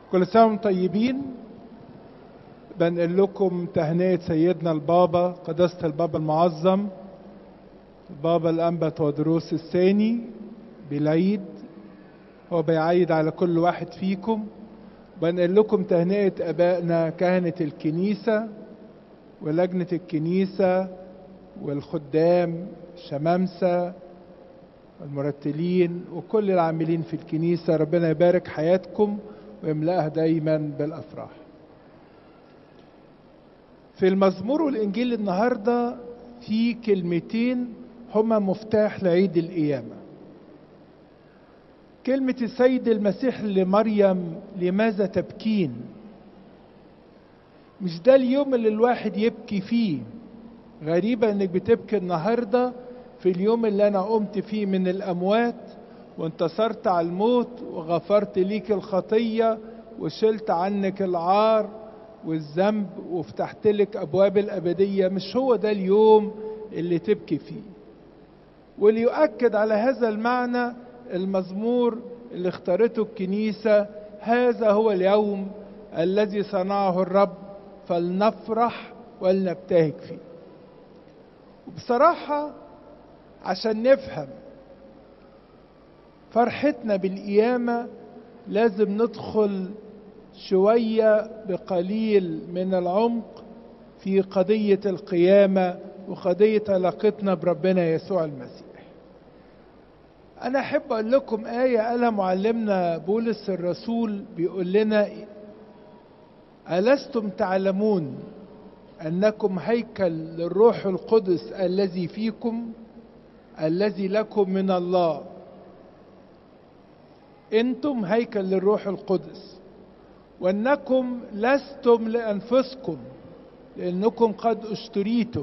كل سنة وانتم طيبين بنقل لكم تهنئة سيدنا البابا قداسة البابا المعظم البابا الأنبا تودروس الثاني بالعيد هو بيعيد على كل واحد فيكم بنقل لكم تهنئة أبائنا كهنة الكنيسة ولجنة الكنيسة والخدام شمامسة والمرتلين وكل العاملين في الكنيسة ربنا يبارك حياتكم ويملأها دايما بالأفراح في المزمور والإنجيل النهاردة في كلمتين هما مفتاح لعيد القيامة كلمة السيد المسيح لمريم لماذا تبكين مش ده اليوم اللي الواحد يبكي فيه غريبة انك بتبكي النهاردة في اليوم اللي انا قمت فيه من الاموات وانتصرت على الموت وغفرت ليك الخطية وشلت عنك العار والذنب وفتحت لك ابواب الابدية مش هو ده اليوم اللي تبكي فيه وليؤكد على هذا المعنى المزمور اللي اختارته الكنيسة هذا هو اليوم الذي صنعه الرب فلنفرح ولنبتهج فيه وبصراحة عشان نفهم فرحتنا بالقيامة لازم ندخل شوية بقليل من العمق في قضية القيامة وقضية علاقتنا بربنا يسوع المسيح أنا أحب أقول لكم آية قالها معلمنا بولس الرسول بيقول لنا ألستم تعلمون أنكم هيكل للروح القدس الذي فيكم الذي لكم من الله أنتم هيكل للروح القدس وأنكم لستم لأنفسكم لأنكم قد اشتريتم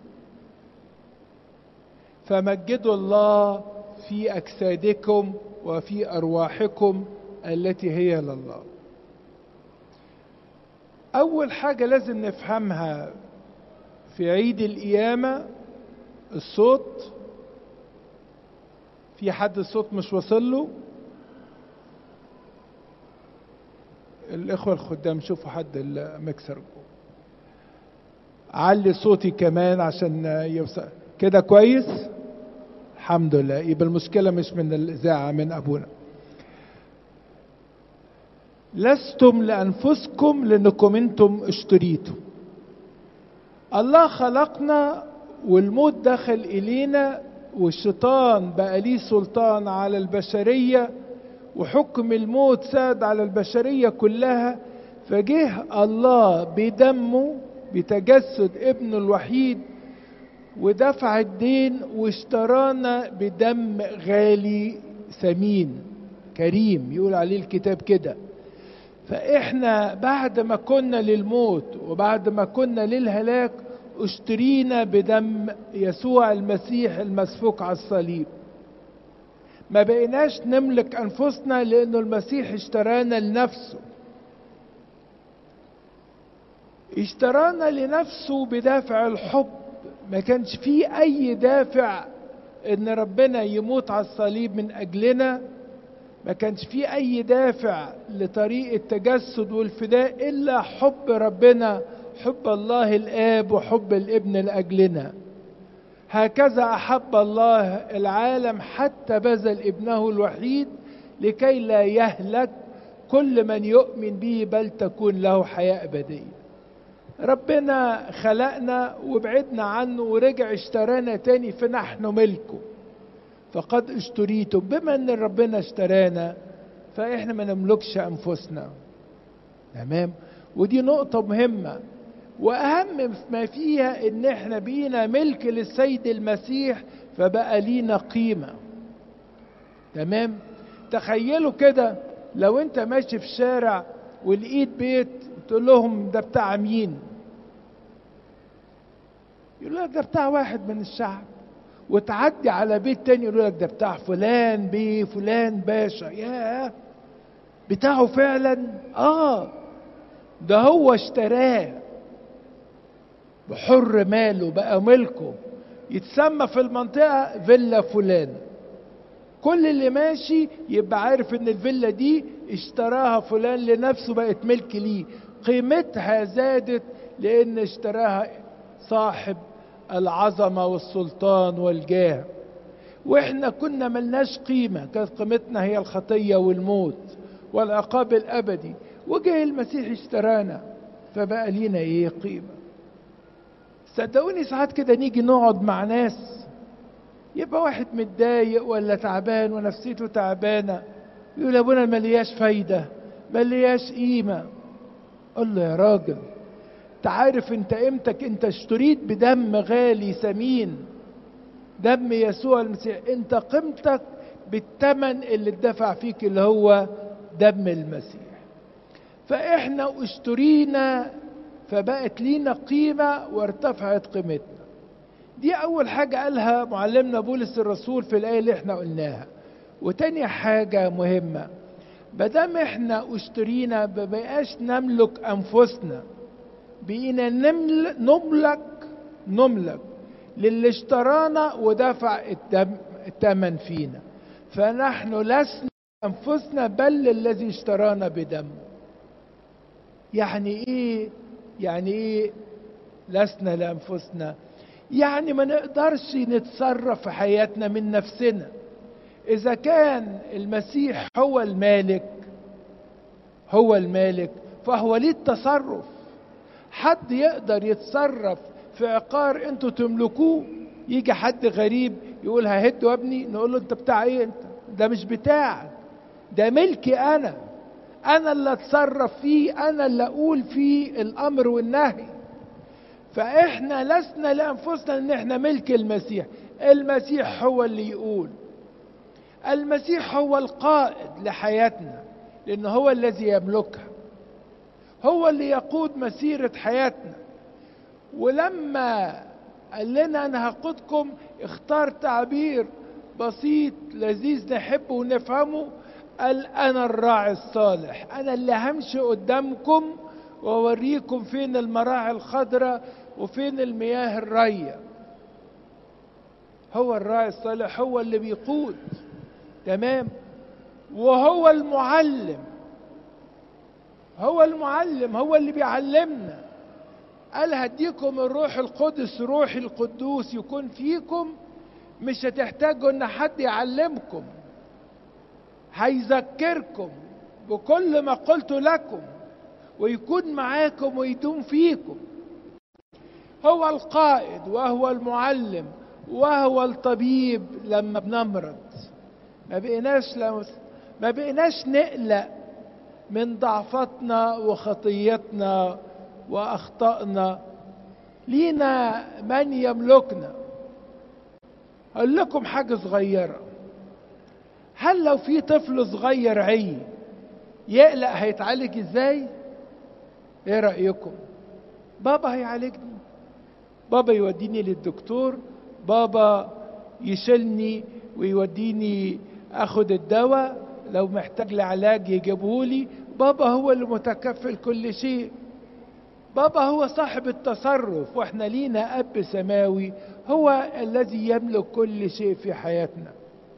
فمجدوا الله في أجسادكم وفي أرواحكم التي هي لله أول حاجة لازم نفهمها في عيد القيامة الصوت في حد الصوت مش واصل له الإخوة الخدام شوفوا حد المكسر جوه علي صوتي كمان عشان يوصل كده كويس الحمد لله يبقى المشكلة مش من الإذاعة من أبونا لستم لأنفسكم لأنكم أنتم اشتريتم الله خلقنا والموت دخل إلينا والشيطان بقى ليه سلطان على البشرية وحكم الموت ساد على البشرية كلها فجه الله بدمه بتجسد ابنه الوحيد ودفع الدين واشترانا بدم غالي ثمين كريم يقول عليه الكتاب كده فاحنا بعد ما كنا للموت وبعد ما كنا للهلاك اشترينا بدم يسوع المسيح المسفوك على الصليب ما بقيناش نملك انفسنا لانه المسيح اشترانا لنفسه اشترانا لنفسه بدافع الحب ما كانش فيه اي دافع ان ربنا يموت على الصليب من اجلنا ما كانش فيه اي دافع لطريق التجسد والفداء الا حب ربنا حب الله الاب وحب الابن لاجلنا هكذا احب الله العالم حتى بذل ابنه الوحيد لكي لا يهلك كل من يؤمن به بل تكون له حياه ابديه ربنا خلقنا وبعدنا عنه ورجع اشترانا تاني فنحن ملكه فقد اشتريتم بما ان ربنا اشترانا فاحنا ما نملكش انفسنا تمام ودي نقطة مهمة واهم ما فيها ان احنا بينا ملك للسيد المسيح فبقى لينا قيمة تمام تخيلوا كده لو انت ماشي في الشارع ولقيت بيت تقول لهم ده بتاع مين يقول لك ده بتاع واحد من الشعب وتعدي على بيت تاني يقول لك ده بتاع فلان بيه فلان باشا ياه بتاعه فعلا اه ده هو اشتراه بحر ماله بقى ملكه يتسمى في المنطقة فيلا فلان كل اللي ماشي يبقى عارف ان الفيلا دي اشتراها فلان لنفسه بقت ملك ليه قيمتها زادت لان اشتراها صاحب العظمه والسلطان والجاه واحنا كنا ملناش قيمه كانت قيمتنا هي الخطيه والموت والعقاب الابدي وجه المسيح اشترانا فبقى لينا ايه قيمه صدقوني ساعات كده نيجي نقعد مع ناس يبقى واحد متضايق ولا تعبان ونفسيته تعبانه يقول يا ابونا ملياش فايده ملياش قيمه قول له يا راجل تعرف انت قيمتك انت اشتريت بدم غالي ثمين دم يسوع المسيح انت قيمتك بالثمن اللي اتدفع فيك اللي هو دم المسيح فاحنا اشترينا فبقت لينا قيمة وارتفعت قيمتنا دي أول حاجة قالها معلمنا بولس الرسول في الآية اللي احنا قلناها وتاني حاجة مهمة بدام احنا اشترينا مبقاش نملك أنفسنا بقينا نمل نملك نملك للي اشترانا ودفع الدم الثمن فينا فنحن لسنا أنفسنا بل الذي اشترانا بدمه يعني ايه يعني ايه لسنا لانفسنا يعني ما نقدرش نتصرف في حياتنا من نفسنا اذا كان المسيح هو المالك هو المالك فهو ليه التصرف حد يقدر يتصرف في عقار انتوا تملكوه يجي حد غريب يقول ههد يا ابني نقول له انت بتاع ايه انت ده مش بتاعك ده ملكي انا انا اللي اتصرف فيه انا اللي اقول فيه الامر والنهي فاحنا لسنا لانفسنا ان احنا ملك المسيح المسيح هو اللي يقول المسيح هو القائد لحياتنا لان هو الذي يملكها هو اللي يقود مسيره حياتنا ولما قال لنا انا هقودكم اختار تعبير بسيط لذيذ نحبه ونفهمه قال انا الراعي الصالح انا اللي همشي قدامكم واوريكم فين المراعي الخضراء وفين المياه الرية هو الراعي الصالح هو اللي بيقود تمام وهو المعلم هو المعلم هو اللي بيعلمنا قال هديكم الروح القدس روحي القدوس يكون فيكم مش هتحتاجوا ان حد يعلمكم هيذكركم بكل ما قلت لكم ويكون معاكم ويدوم فيكم هو القائد وهو المعلم وهو الطبيب لما بنمرض ما بقيناش ما بقيناش نقلق من ضعفتنا وخطيتنا واخطائنا لينا من يملكنا اقول لكم حاجه صغيره هل لو في طفل صغير عي يقلق هيتعالج ازاي ايه رايكم بابا هيعالجني بابا يوديني للدكتور بابا يشيلني ويوديني اخد الدواء لو محتاج لعلاج يجيبهولي بابا هو اللي متكفل كل شيء بابا هو صاحب التصرف واحنا لينا اب سماوي هو الذي يملك كل شيء في حياتنا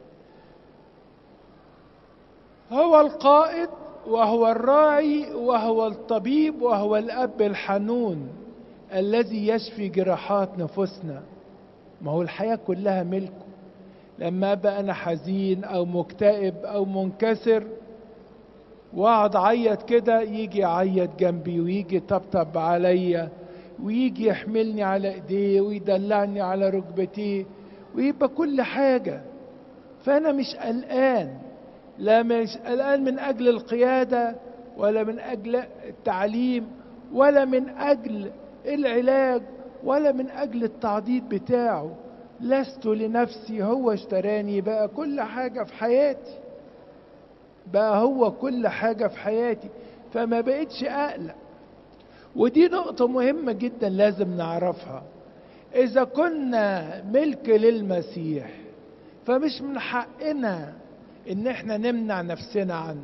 هو القائد وهو الراعي وهو الطبيب وهو الاب الحنون الذي يشفي جراحات نفوسنا ما هو الحياه كلها ملكه لما ابقى انا حزين او مكتئب او منكسر واقعد اعيط كده يجي يعيط جنبي ويجي يطبطب عليا ويجي يحملني على ايديه ويدلعني على ركبتيه ويبقى كل حاجه فانا مش قلقان لا مش قلقان من اجل القياده ولا من اجل التعليم ولا من اجل العلاج ولا من اجل التعضيد بتاعه لست لنفسي هو اشتراني بقى كل حاجه في حياتي بقى هو كل حاجه في حياتي فما بقتش اقلق ودي نقطه مهمه جدا لازم نعرفها اذا كنا ملك للمسيح فمش من حقنا ان احنا نمنع نفسنا عنه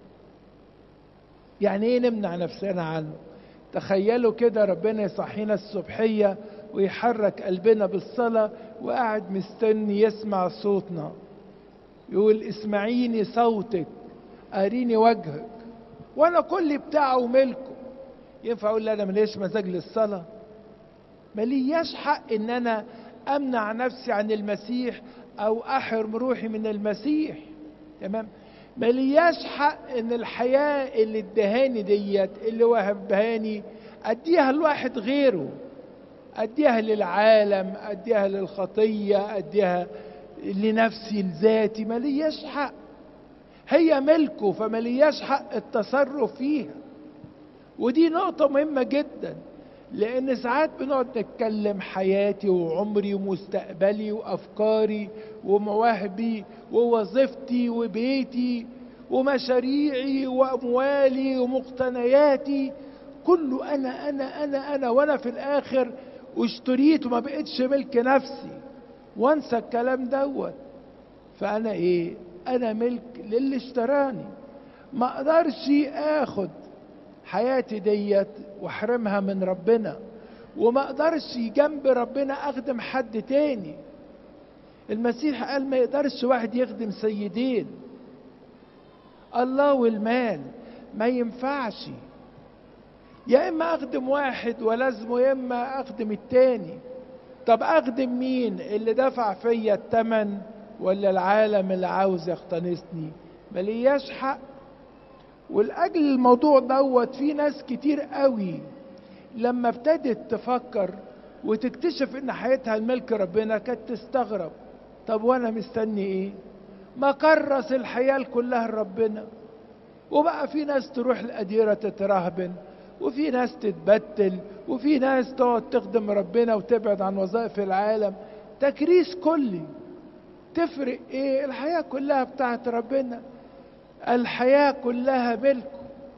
يعني ايه نمنع نفسنا عنه تخيلوا كده ربنا يصحينا الصبحية ويحرك قلبنا بالصلاة وقاعد مستني يسمع صوتنا يقول اسمعيني صوتك اريني وجهك وانا كل بتاعه وملكه ينفع اقول انا ماليش مزاج للصلاه ملياش حق ان انا امنع نفسي عن المسيح او احرم روحي من المسيح تمام ملياش حق ان الحياه اللي ادهاني ديت اللي وهبهاني اديها لواحد غيره اديها للعالم اديها للخطيه اديها لنفسي لذاتي ملياش حق هي ملكه فملياش حق التصرف فيها ودي نقطة مهمة جدا لأن ساعات بنقعد نتكلم حياتي وعمري ومستقبلي وأفكاري ومواهبي ووظيفتي وبيتي ومشاريعي وأموالي ومقتنياتي كله أنا أنا أنا أنا وأنا في الآخر واشتريت وما بقتش ملك نفسي وانسى الكلام دوت فأنا إيه؟ أنا ملك للي اشتراني ما أقدرش آخد حياتي ديت واحرمها من ربنا وما اقدرش جنب ربنا اخدم حد تاني المسيح قال ما يقدرش واحد يخدم سيدين الله والمال ما ينفعش يا اما اخدم واحد ولازمه يا اما اخدم التاني طب اخدم مين اللي دفع فيا التمن ولا العالم اللي عاوز يقتنصني ملياش حق ولاجل الموضوع دوت في ناس كتير قوي لما ابتدت تفكر وتكتشف ان حياتها الملك ربنا كانت تستغرب طب وانا مستني ايه ما كرس الحياة كلها لربنا وبقى في ناس تروح الأديرة تترهبن وفي ناس تتبتل وفي ناس تقعد تخدم ربنا وتبعد عن وظائف العالم تكريس كلي تفرق ايه الحياة كلها بتاعت ربنا الحياة كلها ملكه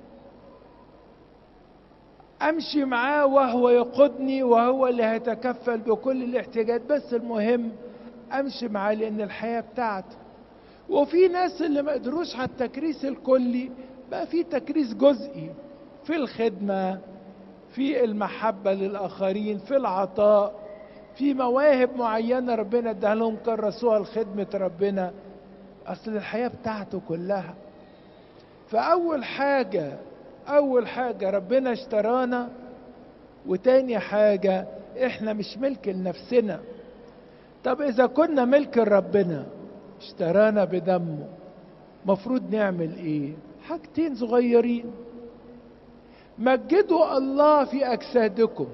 امشي معاه وهو يقودني وهو اللي هيتكفل بكل الاحتياجات بس المهم امشي معاه لان الحياة بتاعته وفي ناس اللي ما قدروش على التكريس الكلي بقى في تكريس جزئي في الخدمة في المحبة للآخرين في العطاء في مواهب معينة ربنا اداها لهم كرسوها لخدمة ربنا أصل الحياة بتاعته كلها فأول حاجة أول حاجة ربنا اشترانا وتاني حاجة احنا مش ملك لنفسنا طب إذا كنا ملك لربنا اشترانا بدمه مفروض نعمل ايه حاجتين صغيرين مجدوا الله في اجسادكم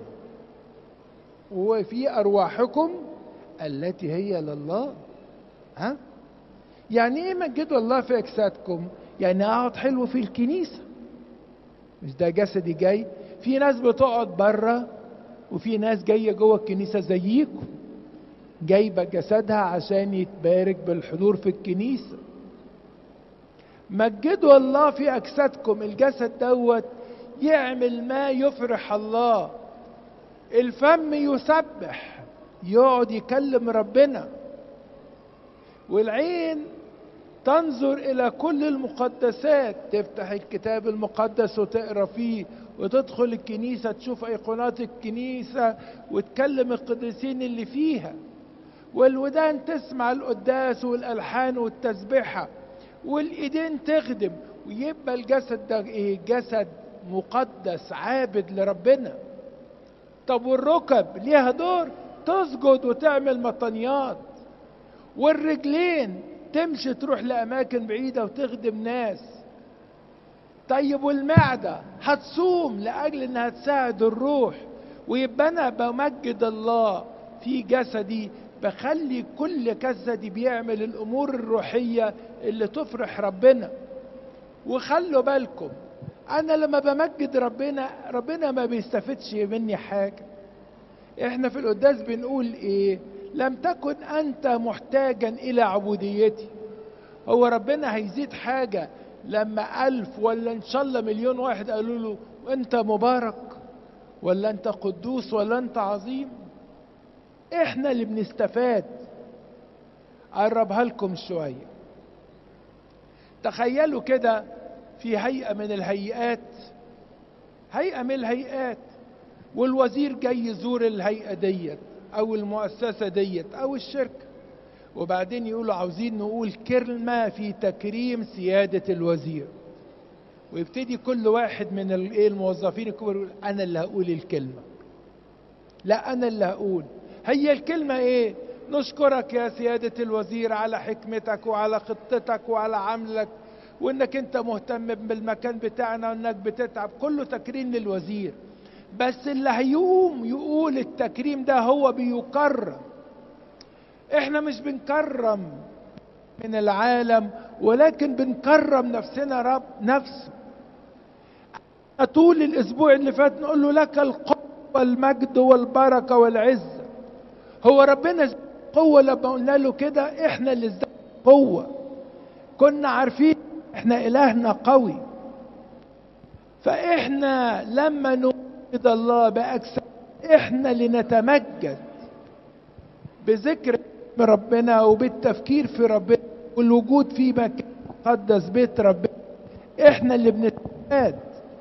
وفي ارواحكم التي هي لله ها يعني ايه مجدوا الله في اجسادكم يعني اقعد حلو في الكنيسه مش ده جسدي جاي في ناس بتقعد بره وفي ناس جايه جوه الكنيسه زيكم جايبه جسدها عشان يتبارك بالحضور في الكنيسه مجدوا الله في اجسادكم الجسد دوت يعمل ما يفرح الله الفم يسبح يقعد يكلم ربنا والعين تنظر الى كل المقدسات تفتح الكتاب المقدس وتقرا فيه وتدخل الكنيسه تشوف ايقونات الكنيسه وتكلم القديسين اللي فيها والودان تسمع القداس والالحان والتسبيحه والايدين تخدم ويبقى الجسد ده ايه جسد مقدس عابد لربنا طب والركب ليها دور تسجد وتعمل مطنيات والرجلين تمشي تروح لاماكن بعيده وتخدم ناس طيب والمعده هتصوم لاجل انها تساعد الروح ويبقى انا بمجد الله في جسدي بخلي كل جسدي بيعمل الامور الروحيه اللي تفرح ربنا وخلوا بالكم انا لما بمجد ربنا ربنا ما بيستفدش مني حاجه احنا في القداس بنقول ايه لم تكن انت محتاجا الى عبوديتي هو ربنا هيزيد حاجه لما الف ولا ان شاء الله مليون واحد قالوا له انت مبارك ولا انت قدوس ولا انت عظيم احنا اللي بنستفاد اقربها لكم شويه تخيلوا كده في هيئه من الهيئات هيئه من الهيئات والوزير جاي يزور الهيئه ديت او المؤسسه ديت او الشركه وبعدين يقولوا عاوزين نقول كلمة في تكريم سيادة الوزير ويبتدي كل واحد من الايه الموظفين الكبار يقول انا اللي هقول الكلمة لا انا اللي هقول هي الكلمة ايه نشكرك يا سيادة الوزير على حكمتك وعلى خطتك وعلى عملك وانك انت مهتم بالمكان بتاعنا وانك بتتعب كله تكريم للوزير بس اللي هيقوم يقول التكريم ده هو بيكرم احنا مش بنكرم من العالم ولكن بنكرم نفسنا رب نفسه طول الاسبوع اللي فات نقول له لك القوة والمجد والبركة والعزة هو ربنا قوة لما قلنا له كده احنا اللي ازدادنا قوة كنا عارفين احنا الهنا قوي فاحنا لما نمجد الله باجساد احنا اللي نتمجد بذكر ربنا وبالتفكير في ربنا والوجود في مكان مقدس بيت ربنا احنا اللي بنتفاد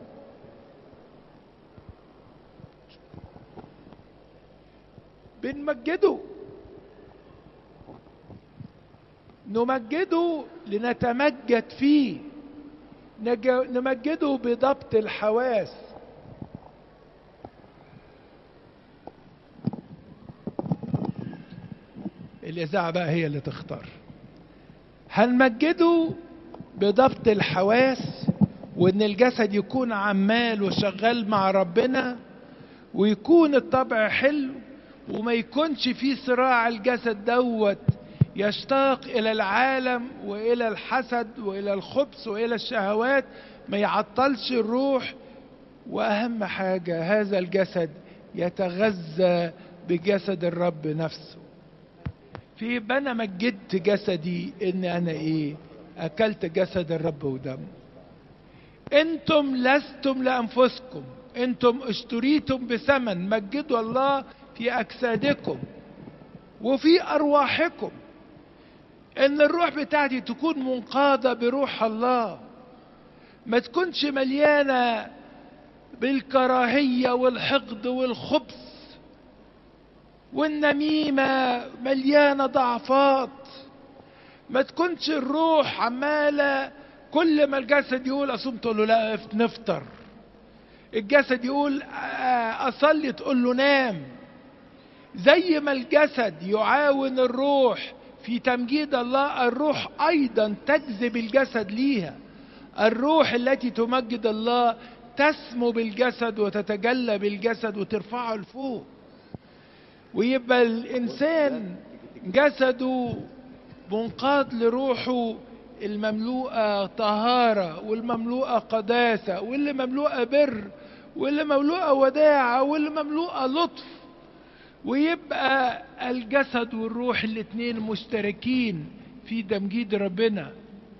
بنمجده نمجده لنتمجد فيه نمجده بضبط الحواس الإذاعة بقى هي اللي تختار هنمجده بضبط الحواس وإن الجسد يكون عمال وشغال مع ربنا ويكون الطبع حلو وما يكونش في صراع الجسد دوت يشتاق إلى العالم وإلى الحسد وإلى الخبث وإلى الشهوات ما يعطلش الروح وأهم حاجة هذا الجسد يتغذى بجسد الرب نفسه في يبقى انا مجدت جسدي ان انا ايه اكلت جسد الرب ودمه انتم لستم لانفسكم انتم اشتريتم بثمن مجدوا الله في اجسادكم وفي ارواحكم ان الروح بتاعتي تكون منقاده بروح الله ما تكونش مليانه بالكراهيه والحقد والخبث والنميمة مليانة ضعفات ما تكونش الروح عمالة كل ما الجسد يقول أصوم تقول له لا نفطر الجسد يقول أصلي تقول له نام زي ما الجسد يعاون الروح في تمجيد الله الروح أيضا تجذب الجسد ليها الروح التي تمجد الله تسمو بالجسد وتتجلى بالجسد وترفعه لفوق ويبقى الانسان جسده منقاد لروحه المملوءة طهارة والمملوءة قداسة واللي مملوءة بر واللي مملوءة وداعة واللي مملوءة لطف ويبقى الجسد والروح الاتنين مشتركين في تمجيد ربنا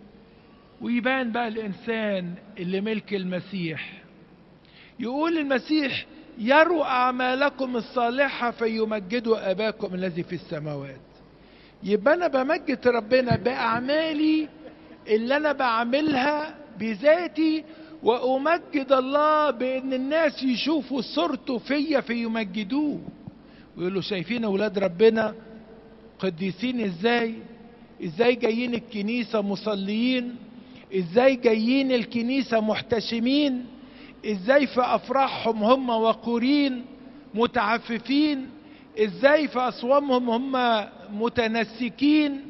ويبان بقى الانسان اللي ملك المسيح يقول المسيح يروا أعمالكم الصالحة فيمجدوا أباكم الذي في السماوات يبقى أنا بمجد ربنا بأعمالي اللي أنا بعملها بذاتي وأمجد الله بأن الناس يشوفوا صورته فيا فيمجدوه ويقولوا شايفين أولاد ربنا قديسين إزاي إزاي جايين الكنيسة مصليين إزاي جايين الكنيسة محتشمين ازاي في افراحهم هم وقورين متعففين ازاي في اصوامهم هم متنسكين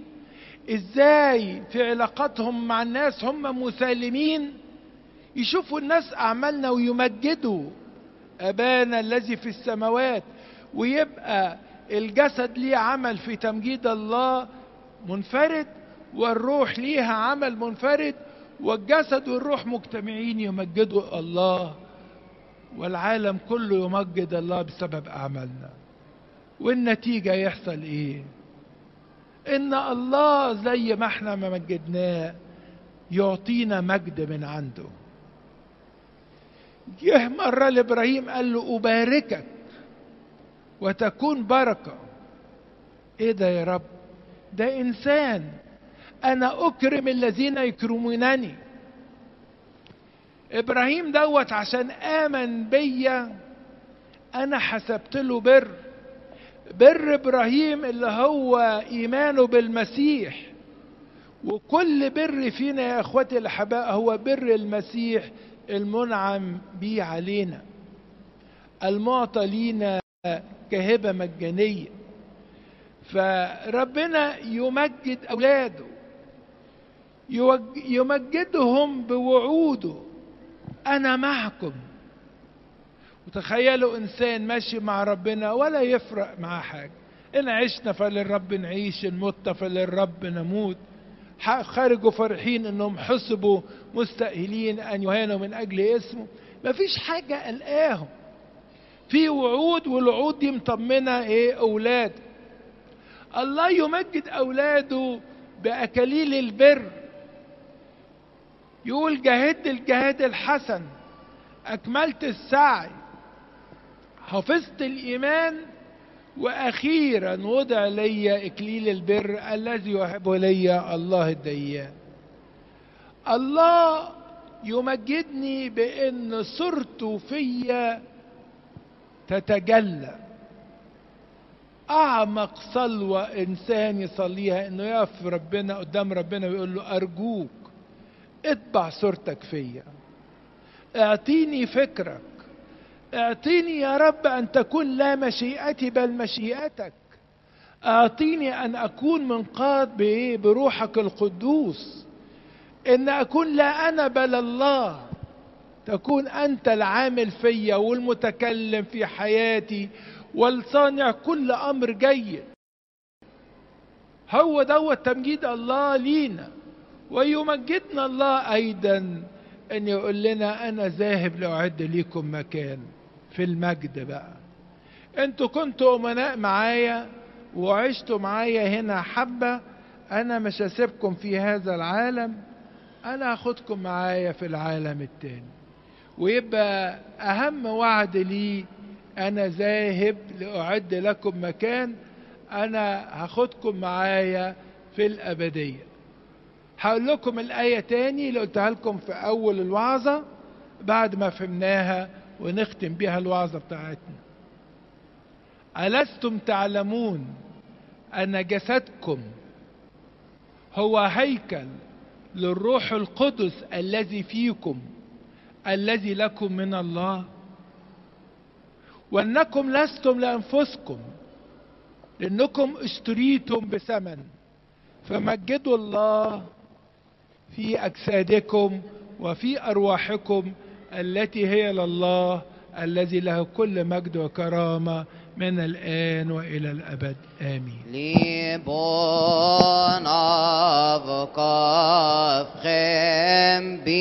ازاي في علاقاتهم مع الناس هم مسالمين يشوفوا الناس اعمالنا ويمجدوا ابانا الذي في السماوات ويبقى الجسد ليه عمل في تمجيد الله منفرد والروح ليها عمل منفرد والجسد والروح مجتمعين يمجدوا الله والعالم كله يمجد الله بسبب اعمالنا والنتيجة يحصل ايه ان الله زي ما احنا ما مجدناه يعطينا مجد من عنده جه مرة لابراهيم قال له اباركك وتكون بركة ايه ده يا رب ده انسان انا اكرم الذين يكرمونني ابراهيم دوت عشان امن بيا انا حسبت له بر بر ابراهيم اللي هو ايمانه بالمسيح وكل بر فينا يا اخوتي الاحباء هو بر المسيح المنعم به علينا المعطى لينا كهبه مجانيه فربنا يمجد اولاده يمجدهم بوعوده انا معكم وتخيلوا انسان ماشي مع ربنا ولا يفرق معاه حاجه ان عشنا فللرب نعيش ان مت فللرب نموت خرجوا فرحين انهم حسبوا مستأهلين ان يهانوا من اجل اسمه مفيش حاجه قلقاهم في وعود والوعود دي مطمنه ايه اولاد الله يمجد اولاده باكاليل البر يقول جاهدت الجهاد الحسن اكملت السعي حفظت الايمان واخيرا وضع لي اكليل البر الذي يحبه لي الله الديان الله يمجدني بان صورته فيا تتجلى اعمق صلوه انسان يصليها انه يقف ربنا قدام ربنا ويقول له ارجوك اطبع صورتك فيا اعطيني فكرك اعطيني يا رب ان تكون لا مشيئتي بل مشيئتك اعطيني ان اكون منقاد بايه بروحك القدوس ان اكون لا انا بل الله تكون انت العامل فيا والمتكلم في حياتي والصانع كل امر جيد هو دوت تمجيد الله لينا ويمجدنا الله ايضا ان يقول لنا انا ذاهب لاعد ليكم مكان في المجد بقى انتوا كنتوا امناء معايا وعشتوا معايا هنا حبه انا مش هسيبكم في هذا العالم انا هاخدكم معايا في العالم التاني ويبقى اهم وعد لي انا ذاهب لاعد لكم مكان انا هاخدكم معايا في الابديه هقول لكم الايه تاني اللي قلتها لكم في اول الوعظه بعد ما فهمناها ونختم بيها الوعظه بتاعتنا الستم تعلمون ان جسدكم هو هيكل للروح القدس الذي فيكم الذي لكم من الله وانكم لستم لانفسكم لانكم اشتريتم بثمن فمجدوا الله في اجسادكم وفي ارواحكم التي هي لله الذي له كل مجد وكرامه من الان والى الابد امين Libon av kaf chem